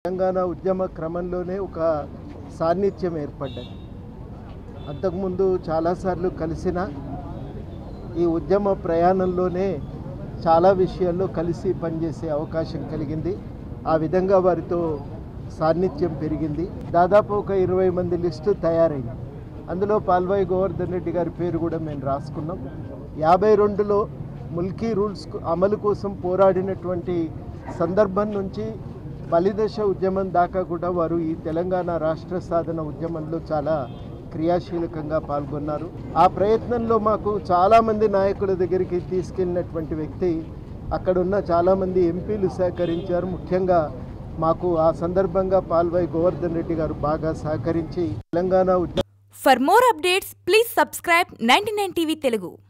తెలంగాణ ఉద్యమ క్రమంలోనే ఒక సాన్నిధ్యం ఏర్పడ్డది అంతకుముందు చాలాసార్లు కలిసిన ఈ ఉద్యమ ప్రయాణంలోనే చాలా విషయాల్లో కలిసి పనిచేసే అవకాశం కలిగింది ఆ విధంగా వారితో సాన్నిధ్యం పెరిగింది దాదాపు ఒక ఇరవై మంది లిస్టు తయారైంది అందులో పాల్వాయి గోవర్ధన్ రెడ్డి గారి పేరు కూడా మేము రాసుకున్నాం యాభై రెండులో ముల్కీ రూల్స్ అమలు కోసం పోరాడినటువంటి సందర్భం నుంచి బలిదశ ఉద్యమం దాకా కూడా వారు ఈ తెలంగాణ రాష్ట్ర సాధన ఉద్యమంలో చాలా క్రియాశీలకంగా పాల్గొన్నారు ఆ ప్రయత్నంలో మాకు చాలామంది నాయకుల దగ్గరికి తీసుకెళ్ళినటువంటి వ్యక్తి అక్కడున్న చాలామంది ఎంపీలు సహకరించారు ముఖ్యంగా మాకు ఆ సందర్భంగా పాల్వాయి గోవర్ధన్ రెడ్డి గారు బాగా సహకరించి తెలంగాణ ఉద్యమ For more updates, please subscribe 99 TV Telugu.